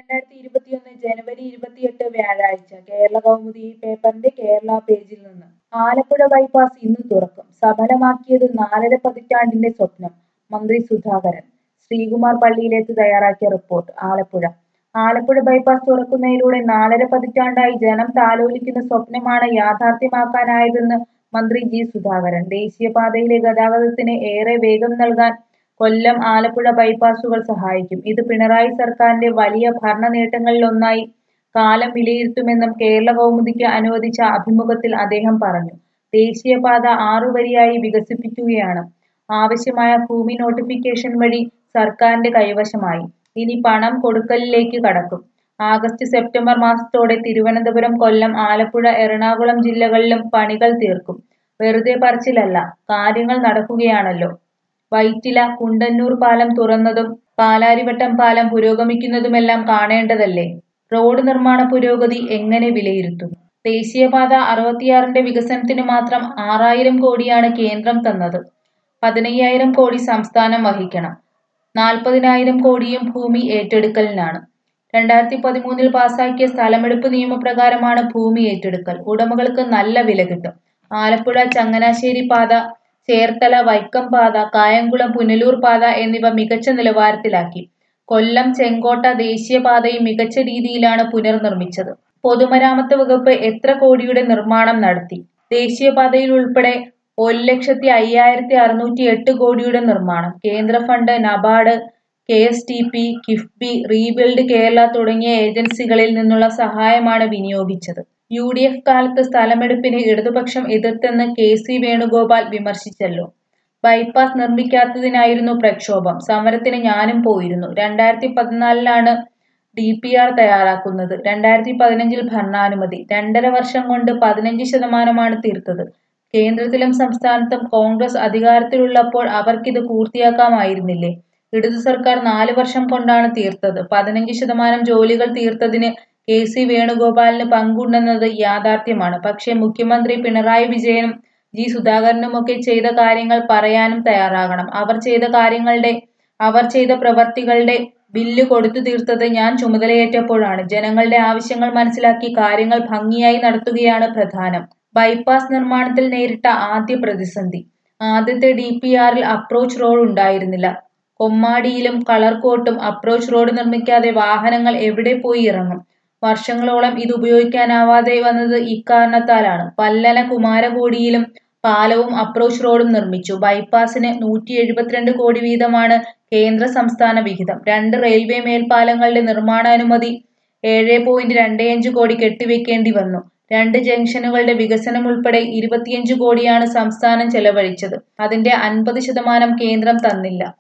രണ്ടായിരത്തി ഇരുപത്തിയൊന്ന് ജനുവരി ഇരുപത്തിയെട്ട് വ്യാഴാഴ്ച കേരള കൗമുദി ഈ പേപ്പറിന്റെ കേരള പേജിൽ നിന്ന് ആലപ്പുഴ ബൈപ്പാസ് ഇന്ന് തുറക്കും സഫലമാക്കിയത് നാലര പതിറ്റാണ്ടിന്റെ സ്വപ്നം മന്ത്രി സുധാകരൻ ശ്രീകുമാർ പള്ളിയിലേക്ക് തയ്യാറാക്കിയ റിപ്പോർട്ട് ആലപ്പുഴ ആലപ്പുഴ ബൈപ്പാസ് തുറക്കുന്നതിലൂടെ നാലര പതിറ്റാണ്ടായി ജനം താലോലിക്കുന്ന സ്വപ്നമാണ് യാഥാർത്ഥ്യമാക്കാനായതെന്ന് മന്ത്രി ജി സുധാകരൻ ദേശീയപാതയിലെ ഗതാഗതത്തിന് ഏറെ വേഗം നൽകാൻ കൊല്ലം ആലപ്പുഴ ബൈപ്പാസുകൾ സഹായിക്കും ഇത് പിണറായി സർക്കാരിന്റെ വലിയ ഭരണ നേട്ടങ്ങളിലൊന്നായി കാലം വിലയിരുത്തുമെന്നും കേരള കൗമുദിക്ക് അനുവദിച്ച അഭിമുഖത്തിൽ അദ്ദേഹം പറഞ്ഞു ദേശീയപാത ആറുവരിയായി വികസിപ്പിക്കുകയാണ് ആവശ്യമായ ഭൂമി നോട്ടിഫിക്കേഷൻ വഴി സർക്കാരിന്റെ കൈവശമായി ഇനി പണം കൊടുക്കലിലേക്ക് കടക്കും ആഗസ്റ്റ് സെപ്റ്റംബർ മാസത്തോടെ തിരുവനന്തപുരം കൊല്ലം ആലപ്പുഴ എറണാകുളം ജില്ലകളിലും പണികൾ തീർക്കും വെറുതെ പറച്ചിലല്ല കാര്യങ്ങൾ നടക്കുകയാണല്ലോ വൈറ്റില കുണ്ടന്നൂർ പാലം തുറന്നതും പാലാരിവട്ടം പാലം പുരോഗമിക്കുന്നതുമെല്ലാം കാണേണ്ടതല്ലേ റോഡ് നിർമ്മാണ പുരോഗതി എങ്ങനെ വിലയിരുത്തും ദേശീയപാത അറുപത്തിയാറിന്റെ വികസനത്തിന് മാത്രം ആറായിരം കോടിയാണ് കേന്ദ്രം തന്നത് പതിനയ്യായിരം കോടി സംസ്ഥാനം വഹിക്കണം നാൽപ്പതിനായിരം കോടിയും ഭൂമി ഏറ്റെടുക്കലിനാണ് രണ്ടായിരത്തി പതിമൂന്നിൽ പാസാക്കിയ സ്ഥലമെടുപ്പ് നിയമപ്രകാരമാണ് ഭൂമി ഏറ്റെടുക്കൽ ഉടമകൾക്ക് നല്ല വില കിട്ടും ആലപ്പുഴ ചങ്ങനാശ്ശേരി പാത ചേർത്തല വൈക്കം പാത കായംകുളം പുനലൂർ പാത എന്നിവ മികച്ച നിലവാരത്തിലാക്കി കൊല്ലം ചെങ്കോട്ട ദേശീയപാതയും മികച്ച രീതിയിലാണ് പുനർനിർമ്മിച്ചത് പൊതുമരാമത്ത് വകുപ്പ് എത്ര കോടിയുടെ നിർമ്മാണം നടത്തി ദേശീയപാതയിൽ ഉൾപ്പെടെ ഒരു ലക്ഷത്തി അയ്യായിരത്തി അറുന്നൂറ്റി എട്ട് കോടിയുടെ നിർമ്മാണം കേന്ദ്ര fund NABARD K S T P KIIFB rebuild Kerala തുടങ്ങിയ ഏജൻസികളിൽ നിന്നുള്ള സഹായമാണ് വിനിയോഗിച്ചത് യു ഡി എഫ് കാലത്ത് സ്ഥലമെടുപ്പിന് ഇടതുപക്ഷം എതിർത്തെന്ന് കെ സി വേണുഗോപാൽ വിമർശിച്ചല്ലോ ബൈപ്പാസ് നിർമ്മിക്കാത്തതിനായിരുന്നു പ്രക്ഷോഭം സമരത്തിന് ഞാനും പോയിരുന്നു രണ്ടായിരത്തി പതിനാലിലാണ് ഡി പി ആർ തയ്യാറാക്കുന്നത് രണ്ടായിരത്തി പതിനഞ്ചിൽ ഭരണാനുമതി രണ്ടര വർഷം കൊണ്ട് പതിനഞ്ച് ശതമാനമാണ് തീർത്തത് കേന്ദ്രത്തിലും സംസ്ഥാനത്തും കോൺഗ്രസ് അധികാരത്തിലുള്ളപ്പോൾ അവർക്കിത് പൂർത്തിയാക്കാമായിരുന്നില്ലേ ഇടതു സർക്കാർ നാല് വർഷം കൊണ്ടാണ് തീർത്തത് പതിനഞ്ച് ശതമാനം ജോലികൾ തീർത്തതിന് കെ സി വേണുഗോപാലിന് പങ്കുണ്ടെന്നത് യാഥാർത്ഥ്യമാണ് പക്ഷേ മുഖ്യമന്ത്രി പിണറായി വിജയനും ജി സുധാകരനുമൊക്കെ ചെയ്ത കാര്യങ്ങൾ പറയാനും തയ്യാറാകണം അവർ ചെയ്ത കാര്യങ്ങളുടെ അവർ ചെയ്ത പ്രവർത്തികളുടെ ബില്ല് കൊടുത്തു തീർത്തത് ഞാൻ ചുമതലയേറ്റപ്പോഴാണ് ജനങ്ങളുടെ ആവശ്യങ്ങൾ മനസ്സിലാക്കി കാര്യങ്ങൾ ഭംഗിയായി നടത്തുകയാണ് പ്രധാനം ബൈപ്പാസ് നിർമ്മാണത്തിൽ നേരിട്ട ആദ്യ പ്രതിസന്ധി ആദ്യത്തെ ഡി പി ആറിൽ അപ്രോച്ച് റോഡ് ഉണ്ടായിരുന്നില്ല കൊമ്മാടിയിലും കളർകോട്ടും അപ്രോച്ച് റോഡ് നിർമ്മിക്കാതെ വാഹനങ്ങൾ എവിടെ പോയി ഇറങ്ങും വർഷങ്ങളോളം ഇത് ഉപയോഗിക്കാനാവാതെ വന്നത് ഇക്കാരണത്താലാണ് പല്ലന കുമാരകോടിയിലും പാലവും അപ്രോച്ച് റോഡും നിർമ്മിച്ചു ബൈപ്പാസിന് നൂറ്റി എഴുപത്തിരണ്ട് കോടി വീതമാണ് കേന്ദ്ര സംസ്ഥാന വിഹിതം രണ്ട് റെയിൽവേ മേൽപ്പാലങ്ങളുടെ നിർമ്മാണാനുമതി ഏഴ് പോയിന്റ് രണ്ട് അഞ്ച് കോടി കെട്ടിവെക്കേണ്ടി വന്നു രണ്ട് ജംഗ്ഷനുകളുടെ വികസനം ഉൾപ്പെടെ ഇരുപത്തിയഞ്ച് കോടിയാണ് സംസ്ഥാനം ചെലവഴിച്ചത് അതിന്റെ അൻപത് ശതമാനം കേന്ദ്രം തന്നില്ല